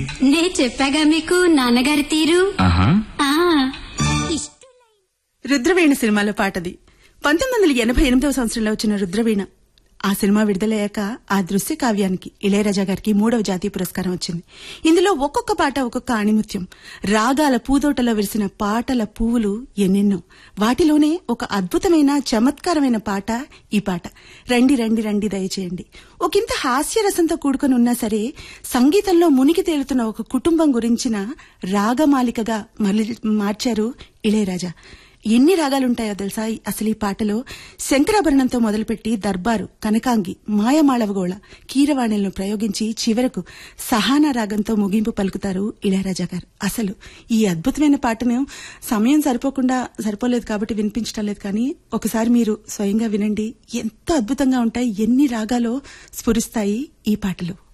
నే చెప్పాగా మీకు నాన్నగారి తీరు ఆహా ఆ రుద్రవీణ సినిమాలో పాటది పంతొమ్మిది వందల ఎనభై ఎనిమిదవ సంవత్సరంలో వచ్చిన రుద్రవీణ ఆ సినిమా విడుదలయ్యాక ఆ దృశ్య కావ్యానికి ఇళయరాజా గారికి మూడవ జాతీయ పురస్కారం వచ్చింది ఇందులో ఒక్కొక్క పాట ఒక్కొక్క ఆణిముత్యం రాగాల పూదోటలో విరిసిన పాటల పువ్వులు ఎన్నెన్నో వాటిలోనే ఒక అద్భుతమైన చమత్కారమైన పాట ఈ పాట రండి రండి రండి దయచేయండి ఒకంత హాస్యరసంతో కూడుకొని ఉన్నా సరే సంగీతంలో మునిగి తేలుతున్న ఒక కుటుంబం గురించిన రాగమాలికగా మళ్ళీ మార్చారు ఇళయరాజా ఎన్ని రాగాలుంటాయో తెలుసా ఈ- అసలు ఈ పాటలో శంకరాభరణంతో మొదలుపెట్టి దర్బారు కనకాంగి మాయమాళవగోళ కీరవాణిలను ప్రయోగించి చివరకు సహానా రాగంతో ముగింపు పలుకుతారు ఇళయరాజా గారు అసలు ఈ అద్భుతమైన పాటను సమయం సరిపోకుండా సరిపోలేదు కాబట్టి వినిపించడం లేదు కానీ ఒకసారి మీరు స్వయంగా వినండి ఎంత అద్భుతంగా ఉంటాయి ఎన్ని రాగాలో స్ఫురిస్తాయి ఈ పాటలు